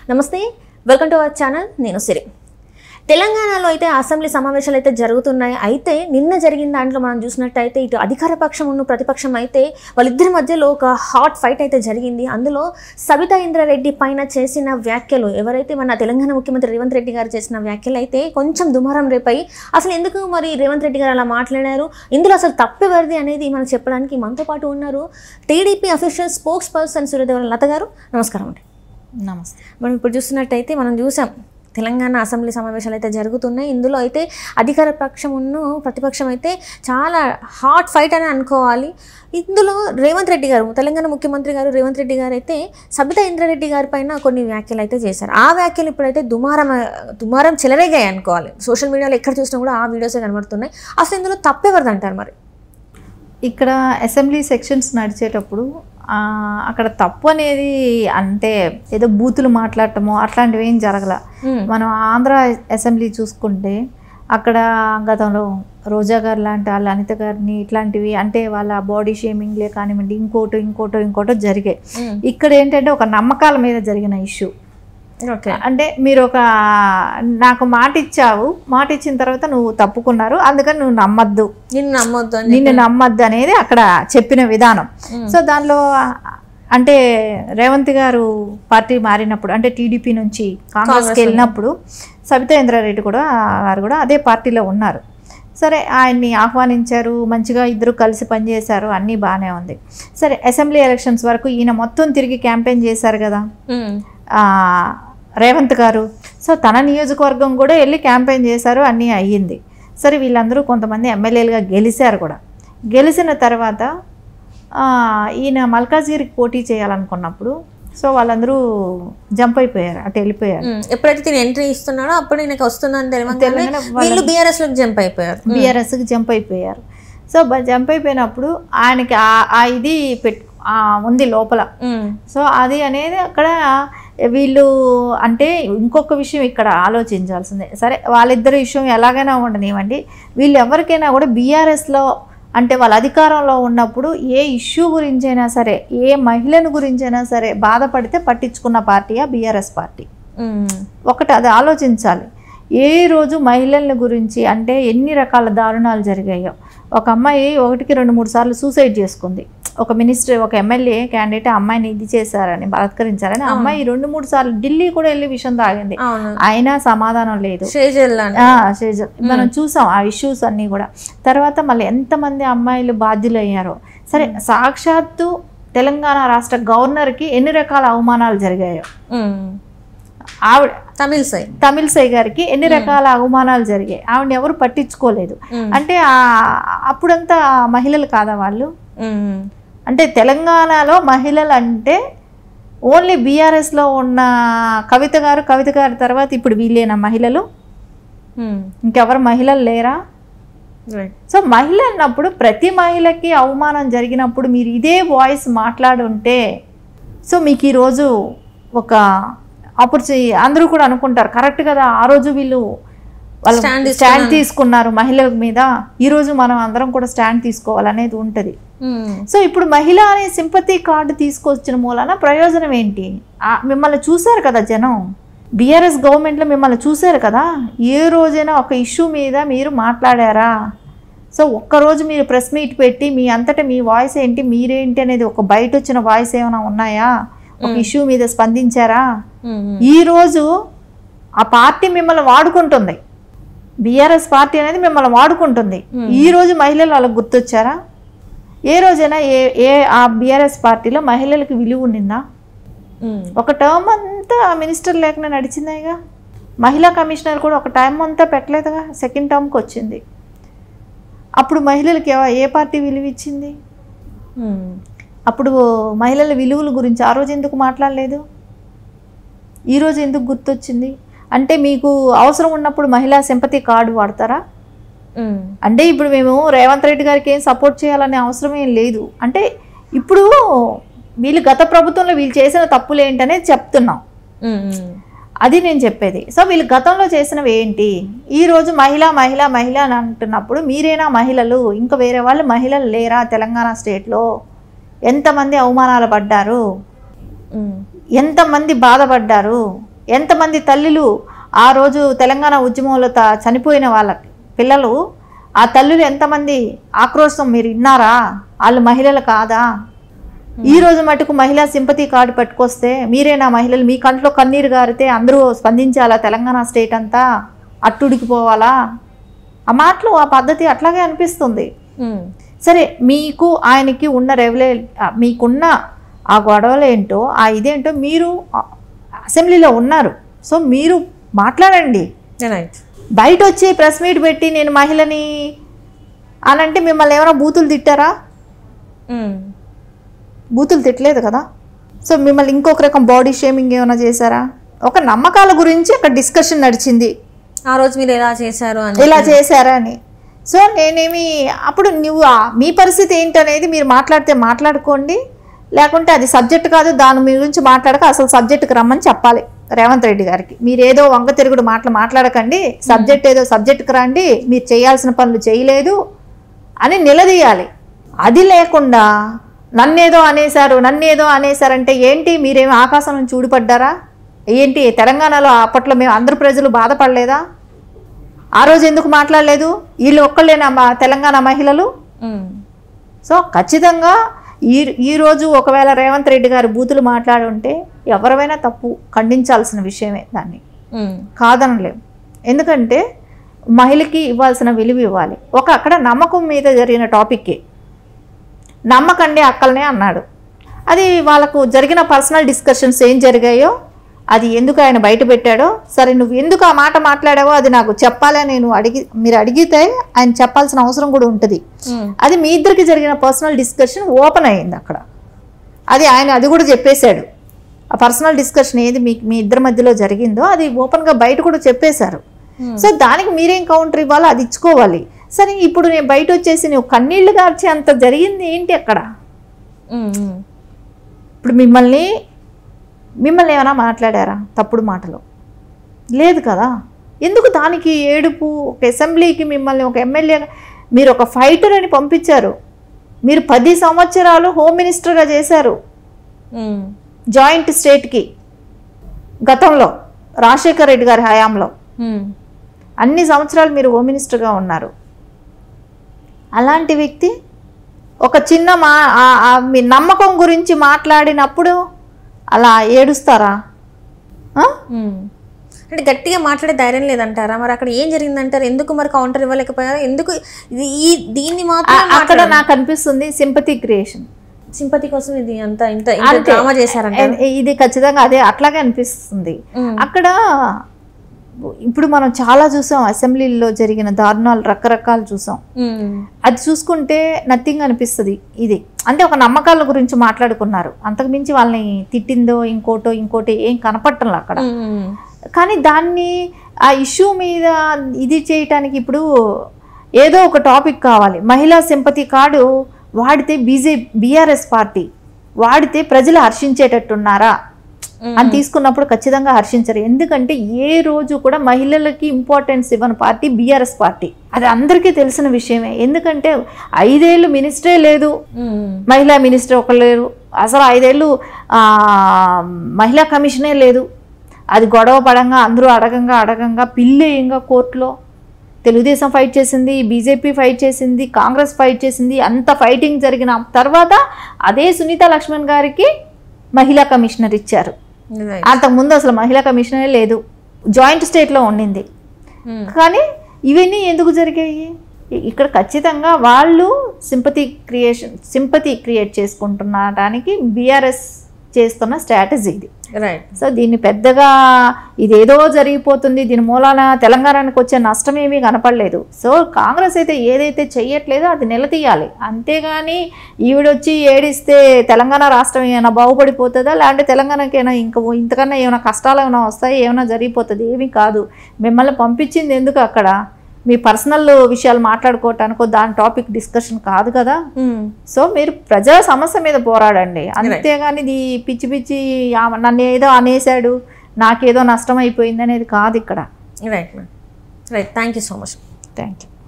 నమస్తే welcome to our channel నేను సిరి తెలంగాణలో అయితే అసెంబ్లీ సమావేశాలు అయితే జరుగుతున్నాయి అయితే నిన్న జరిగిన దాంట్లో మనం చూసినట్టయితే ఇటు అధికార పక్షం ఉన్న ప్రతిపక్షం అయితే వాళ్ళిద్దరి మధ్యలో ఒక హాట్ ఫైట్ అయితే జరిగింది అందులో సబితా ఇంద్రారెడ్డి పైన చేసిన వ్యాఖ్యలు ఎవరైతే మన తెలంగాణ ముఖ్యమంత్రి రేవంత్ రెడ్డి గారు చేసిన వ్యాఖ్యలు అయితే కొంచెం దుమారం రేపాయి అసలు ఎందుకు మరి రేవంత్ రెడ్డి గారు అలా మాట్లాడారు ఇందులో అసలు తప్పెవరిది అనేది మనం చెప్పడానికి మనతో పాటు ఉన్నారు TDP official spokesperson Suryadevara Latha garu నమస్కారం అండి నమస్తే మనం ఇప్పుడు చూస్తున్నట్టయితే మనం చూసాం తెలంగాణ అసెంబ్లీ సమావేశాలు అయితే జరుగుతున్నాయి ఇందులో అయితే అధికార పక్షం ఉన్న ప్రతిపక్షం అయితే చాలా హాట్ ఫైట్ అని అనుకోవాలి ఇందులో రేవంత్ రెడ్డి గారు తెలంగాణ ముఖ్యమంత్రి గారు రేవంత్ రెడ్డి గారు అయితే సబితా ఇంద్రారెడ్డి గారి పైన కొన్ని వ్యాఖ్యలు అయితే చేశారు ఆ వ్యాఖ్యలు ఇప్పుడైతే దుమారం దుమారం చెలరేగాయి అనుకోవాలి సోషల్ మీడియాలో ఎక్కడ చూసినా కూడా ఆ వీడియోసే కనబడుతున్నాయి అసలు ఇందులో తప్పెవరిది అంటారు మరి ఇక్కడ అసెంబ్లీ సెక్షన్స్ నడిచేటప్పుడు ఆ, అక్కడ తప్పు అనేది అంటే ఏదో బూతులు మాట్లాడటమో అట్లాంటివి ఏం జరగల మ్మ్. మనం ఆంధ్ర అసెంబ్లీ చూసుకుంటే అక్కడ గతంలో రోజా గారు లాంటి వాళ్ళ అనిత గారిని ఇట్లాంటివి అంటే వాళ్ళ బాడీ షేమింగ్లే కానివ్వండి ఇంకోటో ఇంకోటో ఇంకోటో జరిగాయి మ్మ్. ఇక్కడ ఏంటంటే ఒక నమ్మకాల మీద జరిగిన ఇష్యూ ఓకే అంటే మీరు ఒక నాకు మాట ఇచ్చావు మాట ఇచ్చిన తర్వాత నువ్వు తప్పుకున్నారు అందుకని నువ్వు నమ్మద్దు నిన్ను నమ్మొద్దు అని నిన్ను నమ్మద్దు అనేది అక్కడ చెప్పిన విధానం సో దానిలో అంటే రేవంత్ గారు పార్టీ మారినప్పుడు అంటే టీడీపీ నుంచి కాంగ్రెస్కి వెళ్ళినప్పుడు సబితా ఇంద్రారెడ్డి కూడా గారు కూడా అదే పార్టీలో ఉన్నారు సరే ఆయన్ని ఆహ్వానించారు మంచిగా ఇద్దరు కలిసి పనిచేశారు అన్నీ బాగానే ఉంది సరే అసెంబ్లీ ఎలక్షన్స్ వరకు ఈయన మొత్తం తిరిగి క్యాంపెయిన్ చేశారు కదా మ్మ్. ఆ, రేవంత్ గారు సో తన నియోజకవర్గం కూడా వెళ్ళి క్యాంపెయిన్ చేశారు అన్నీ అయ్యింది సరే వీళ్ళందరూ కొంతమంది ఎమ్మెల్యేలుగా గెలిచారు కూడా గెలిచిన తర్వాత ఆ, ఈయన మల్కాజ్గిరికి పోటీ చేయాలనుకున్నప్పుడు సో వాళ్ళందరూ జంప్ అయిపోయారు అటు వెళ్ళిపోయారు మ్మ్. ఎప్పుడైతే తిని ఎంట్రీ ఇస్తున్నాడో అప్పుడు ఈయనకి వస్తుందని తెలియగానే తెలంగాణ వీళ్ళు బీఆర్ఎస్ లోకి జంప్ అయిపోయారు బీఆర్ఎస్కి జంప్ అయిపోయారు సో బ- జంప్ అయిపోయినప్పుడు ఆయనకి ఆ- ఆ ఇది పెట్ ఆ ఉంది లోపల మ్మ్. సో అది అనేది అక్కడ వీళ్ళు అంటే ఇంకొక విషయం ఇక్కడ ఆలోచించాల్సిందే సరే వాళ్ళిద్దరి విషయం ఎలాగైనా ఉండనివ్వండి వీళ్ళు ఎవరికైనా కూడా బీఆర్ఎస్లో అంటే వాళ్ళ అధికారంలో ఉన్నప్పుడు ఏ ఇష్యూ గురించైనా సరే ఏ మహిళను గురించైనా సరే బాధపడితే పట్టించుకున్న పార్టీయా బీఆర్ఎస్ పార్టీ మ్మ్. ఒకటి అది ఆలోచించాలి ఏ రోజు మహిళల గురించి అంటే ఎన్ని రకాల దారుణాలు జరిగాయో ఒక అమ్మాయి ఒకటికి రెండు మూడు సార్లు సూసైడ్ చేసుకుంది ఒక మినిస్టర్ ఒక ఎమ్మెల్యే క్యాండిడేట్ ఆ అమ్మాయిని ఇది చేశారని బలాత్కరించారని ఆ అమ్మాయి రెండు మూడు సార్లు ఢిల్లీ కూడా వెళ్ళి విషయం తాగింది అవును అయినా సమాధానం లేదు షేజల్ లాంటి ఆ, శ్రీజ- మనం చూసాం ఆ ఇష్యూస్ అన్నీ కూడా తర్వాత మళ్ళీ ఎంతమంది అమ్మాయిలు బాధ్యులు అయ్యారో సరే సాక్షాత్తు తెలంగాణ రాష్ట్ర గవర్నర్కి ఎన్ని రకాల అవమానాలు జరిగాయో మ్మ్. ఆవిడ తమిళ సైడ్ తమిళసై గారికి ఎన్ని రకాల అవమానాలు జరిగాయి ఆవిడ ఎవరు పట్టించుకోలేదు మ్మ్. అంటే ఆ- అప్పుడంతా మహిళలు కాదా వాళ్ళు మ్మ్. అంటే తెలంగాణలో మహిళలు అంటే ఓన్లీ బీఆర్ఎస్లో ఉన్న కవిత గారు కవిత గారి తర్వాత ఇప్పుడు వీళ్ళేనా మహిళలు మ్మ్. ఇంకెవరు మహిళలు లేరా రైట్ సో మహిళ అన్నప్పుడు ప్రతి మహిళకి అవమానం జరిగినప్పుడు మీరు ఇదే వాయిస్ మాట్లాడుంటే సో మీకు ఈరోజు ఒక ఆపర్చునిటీ అందరూ కూడా అనుకుంటారు కరెక్ట్ కదా ఆ రోజు వీళ్ళు వాళ్ళు Stand స్టాండ్ తీసుకున్నారు మహిళల మీద ఈ రోజు మనం అందరం కూడా స్టాండ్ తీసుకోవాలనేది ఉంటుంది మ్మ్. సో ఇప్పుడు మహిళ అనే సింపతి కార్డు తీసుకొచ్చిన మూలన ప్రయోజనం ఏంటి ఆ, మిమ్మల్ని చూశారు కదా జనం బీఆర్ఎస్ గవర్నమెంట్లో మిమ్మల్ని చూశారు కదా ఏ రోజైనా ఒక ఇష్యూ మీద మీరు మాట్లాడారా సో ఒక్కరోజు మీరు ప్రెస్ మీట్ పెట్టి మీ అంతటా మీ వాయిస్ ఏంటి మీరేంటి అనేది ఒక బయట వచ్చిన వాయిస్ ఏమైనా ఉన్నాయా ఒక ఇష్యూ మీద స్పందించారా మ్మ్. ఈరోజు ఆ పార్టీ మిమ్మల్ని వాడుకుంటుంది బీఆర్ఎస్ పార్టీ అనేది మిమ్మల్ని వాడుకుంటుంది ఈ రోజు మహిళలు వాళ్ళకి గుర్తొచ్చారా ఏ రోజైనా ఏ ఏ ఆ బీఆర్ఎస్ పార్టీలో మహిళలకు విలువ ఉండిందా మ్మ్. ఒక టర్మ్ అంతా మినిస్టర్ లేకనే నడిచిందేగా మహిళా కమిషనర్ కూడా ఒక టైం అంతా పెట్టలేదుగా సెకండ్ టర్మ్కి వచ్చింది అప్పుడు మహిళలకి ఎవ- ఏ పార్టీ విలువ ఇచ్చింది మ్మ్. అప్పుడు మహిళల విలువల గురించి ఆ రోజు ఎందుకు మాట్లాడలేదు ఈరోజు ఎందుకు గుర్తొచ్చింది అంటే మీకు అవసరం ఉన్నప్పుడు మహిళా సింపతి కార్డు వాడతారా మ్మ్. అంటే ఇప్పుడు మేము రేవంత్ రెడ్డి గారికి ఏం సపోర్ట్ చేయాలనే అవసరం ఏం లేదు అంటే ఇప్పుడు వీళ్ళు గత ప్రభుత్వంలో వీళ్ళు చేసిన తప్పులు ఏంటనేది చెప్తున్నాం మ్మ్. అది నేను చెప్పేది సో వీళ్ళు గతంలో చేసినవి ఏంటి ఈ రోజు మహిళ మహిళ మహిళ అని అంటున్నప్పుడు మీరేనా మహిళలు ఇంకా వేరే వాళ్ళు మహిళలు లేరా తెలంగాణ స్టేట్లో ఎంతమంది అవమానాలు పడ్డారు మ్మ్. ఎంతమంది బాధపడ్డారు ఎంతమంది తల్లులు ఆ రోజు తెలంగాణ ఉద్యమంలో త చనిపోయిన వాళ్ళ పిల్లలు ఆ తల్లులు ఎంతమంది ఆక్రోశం మీరు విన్నారా వాళ్ళు మహిళలు కాదా ఈ రోజు మటుకు మహిళా సింపతి కార్డు పట్టుకొస్తే మీరేనా మహిళలు మీ కంట్లో కన్నీరు గారితే అందరూ స్పందించాలా తెలంగాణ స్టేట్ అంతా అట్టుడికిపోవాలా ఆ మాటలు ఆ పద్ధతి అట్లాగే అనిపిస్తుంది ఉమ్. సరే మీకు ఆయనకి ఉన్న రెవలే ఆ, మీకున్న ఆ గొడవలు ఏంటో ఆ ఇదేంటో మీరు ఆ, అసెంబ్లీలో ఉన్నారు సో మీరు మాట్లాడండి రైట్ బయట వచ్చి ప్రెస్ మీట్ పెట్టి నేను మహిళని అని అంటే మిమ్మల్ని ఏమైనా బూతులు తిట్టారా ఉమ్. బూతులు తిట్టలేదు కదా సో మిమ్మల్ని ఇంకొక రకం బాడీ షేమింగ్ ఏమైనా చేశారా ఒక నమ్మకాల గురించి అక్కడ డిస్కషన్ నడిచింది ఆ రోజు మీరు ఎలా చేశారు అని ఇలా చేశారా అని సో నేనేమి అప్పుడు నువ్వు ఆ- మీ పరిస్థితి ఏంటనేది మీరు మాట్లాడితే మాట్లాడుకోండి లేకుంటే అది సబ్జెక్ట్ కాదు దాని మీ గురించి మాట్లాడక అసలు సబ్జెక్ట్కి రమ్మని చెప్పాలి రేవంత్ రెడ్డి గారికి మీరు ఏదో వంక తిరుగుడు మాటలు మాట్లాడకండి సబ్జెక్ట్ ఏదో సబ్జెక్ట్కి రండి మీరు చేయాల్సిన పనులు చేయలేదు అని నిలదీయాలి అది లేకుండా నన్నేదో అనేశారు నన్నేదో అనేశారంటే ఏంటి మీరేమి ఆకాశం నుంచి ఊడిపడ్డారా ఏంటి తెలంగాణలో అప్పట్లో మేము అందరు ప్రజలు బాధపడలేదా ఆ రోజు ఎందుకు మాట్లాడలేదు వీళ్ళు ఒక్కళ్ళేనా మా తెలంగాణ మహిళలు ఉమ్. సో ఖచ్చితంగా ఈ ఈరోజు ఒకవేళ రేవంత్ రెడ్డి గారు బూతులు మాట్లాడుంటే ఎవరైనా తప్పు ఖండించాల్సిన విషయమే దాన్ని ఉమ్. కాదనలేం ఎందుకంటే మహిళకి ఇవ్వాల్సిన విలువ ఇవ్వాలి ఒక అక్కడ నమ్మకం మీద జరిగిన టాపిక్కి నమ్మకండి అక్కలనే అన్నాడు అది వాళ్ళకు జరిగిన పర్సనల్ డిస్కషన్స్ ఏం జరిగాయో అది ఎందుకు ఆయన బయట పెట్టాడో సరే నువ్వు ఎందుకు ఆ మాట మాట్లాడావో అది నాకు చెప్పాలని నేను అడిగి మీరు అడిగితే ఆయన చెప్పాల్సిన అవసరం కూడా ఉంటుంది ఉమ్. అది మీ ఇద్దరికి జరిగిన పర్సనల్ డిస్కషన్ ఓపెన్ అయ్యింది అక్కడ అది ఆయన అది కూడా చెప్పేశాడు ఆ పర్సనల్ డిస్కషన్ ఏది మీ మీ ఇద్దరి మధ్యలో జరిగిందో అది ఓపెన్గా బయట కూడా చెప్పేశారు సో దానికి మీరేం కౌంటర్ ఇవ్వాలో అది ఇచ్చుకోవాలి సరే ఇప్పుడు నేను బయట వచ్చేసి నువ్వు కన్నీళ్లు కార్చే అంత జరిగింది ఏంటి అక్కడ ఉమ్. ఉమ్. ఇప్పుడు మిమ్మల్ని మిమ్మల్ని ఏమైనా మాట్లాడారా తప్పుడు మాటలు లేదు కదా ఎందుకు దానికి ఏడుపు ఒక అసెంబ్లీకి మిమ్మల్ని ఒక ఎమ్మెల్యే మీరు ఒక ఫైటర్ అని పంపించారు మీరు పది సంవత్సరాలు హోమ్ మినిస్టర్గా చేశారు ఉమ్. జాయింట్ స్టేట్కి గతంలో రాజశేఖర రెడ్డి గారి హయాంలో ఉమ్. అన్ని సంవత్సరాలు మీరు హోమ్ మినిస్టర్గా ఉన్నారు అలాంటి వ్యక్తి ఒక చిన్న మా ఆ- ఆ మీ నమ్మకం గురించి మాట్లాడినప్పుడు అలా ఏడుస్తారా ఆ? ఉమ్. అంటే గట్టిగా మాట్లాడే ధైర్యం లేదంటారా మరి అక్కడ ఏం జరిగిందంటారు ఎందుకు మరి కౌంటర్ ఇవ్వలేకపోయారు ఎందుకు ఇది ఈ దీన్ని ఆ- మాత్రం అక్కడ నాకు అనిపిస్తుంది సింపతి క్రియేషన్ సింపతి కోసం ఇది అంత ఇంత ఇంత డ్రామా చేశారంట ఇది ఖచ్చితంగా అదే అట్లాగే అనిపిస్తుంది ఉమ్. అక్కడ ఇప్పుడు మనం చాలా చూసాం అసెంబ్లీలో జరిగిన దారుణాలు రకరకాలు చూసాం ఉమ్. అది చూసుకుంటే నథింగ్ అనిపిస్తుంది ఇది అంటే ఒక నమ్మకాల గురించి మాట్లాడుకున్నారు అంతకు మించి వాళ్ళని తిట్టిందో ఇంకోటో ఇంకోటి ఏం కనపట్టం అక్కడ ఉమ్. కానీ దాన్ని ఆ ఇష్యూ మీద ఇది చేయటానికి ఇప్పుడు ఏదో ఒక టాపిక్ కావాలి మహిళా సింపతి కార్డు వాడితే బీజే బీఆర్ఎస్ పార్టీ వాడితే ప్రజలు హర్షించేటట్టున్నారా అని తీసుకున్నప్పుడు ఖచ్చితంగా హర్షించరు ఎందుకంటే ఏ రోజు కూడా మహిళలకి ఇంపార్టెన్స్ ఇవ్వని పార్టీ బీఆర్ఎస్ పార్టీ అది అందరికీ తెలిసిన విషయమే ఎందుకంటే ఐదేళ్ళు మినిస్టరే లేదు ఉమ్. మహిళా మినిస్టర్ ఒకరు లేరు అసలు ఐదేళ్ళు ఆ, మహిళా కమిషనే లేదు అది గొడవ పడంగా అందరూ అడగంగా అడగంగా పిల్లేయంగా కోర్టులో తెలుగుదేశం ఫైట్ చేసింది బీజేపీ ఫైట్ చేసింది కాంగ్రెస్ ఫైట్ చేసింది అంత ఫైటింగ్ జరిగిన తర్వాత అదే సునీత లక్ష్మణ్ గారికి మహిళా కమిషనర్ ఇచ్చారు Right. అంతకుముందు అసలు మహిళా కమిషనరే లేదు జాయింట్ స్టేట్లో ఉండింది ఉమ్. కానీ ఇవన్నీ ఎందుకు జరిగాయి ఇ- ఇక్కడ ఖచ్చితంగా వాళ్ళు సింపతి క్రియేషన్ సింపతి క్రియేట్ చేసుకుంటున్నడానికి బీఆర్ఎస్ చేస్తున్న స్ట్రాటజీ ఇది రైట్ సో దీన్ని పెద్దగా ఇదేదో జరిగిపోతుంది దీని మూలాన తెలంగాణకు వచ్చే నష్టం ఏమీ కనపడలేదు సో కాంగ్రెస్ అయితే ఏదైతే చెయ్యట్లేదో అది నిలదీయాలి అంతేగాని ఈవిడొచ్చి ఏడిస్తే తెలంగాణ రాష్ట్రం ఏమైనా బాగుపడిపోతుందా లేదంటే తెలంగాణకి ఏమైనా ఇంకా ఇంతకన్నా ఏమైనా కష్టాలు ఏమైనా వస్తాయి ఏమైనా జరిగిపోతుంది ఏమీ కాదు మిమ్మల్ని పంపించింది ఎందుకు అక్కడ మీ పర్సనల్ విషయాలు మాట్లాడుకోవటానికో దాని టాపిక్ డిస్కషన్ కాదు కదా ఉమ్. సో మీరు ప్రజా సమస్య మీద పోరాడండి అంతేగాని ఇది పిచ్చి పిచ్చి ఆ- నన్ను ఏదో అనేసాడు నాకేదో నష్టం అయిపోయింది అనేది కాదు ఇక్కడ right right thank you so much thank you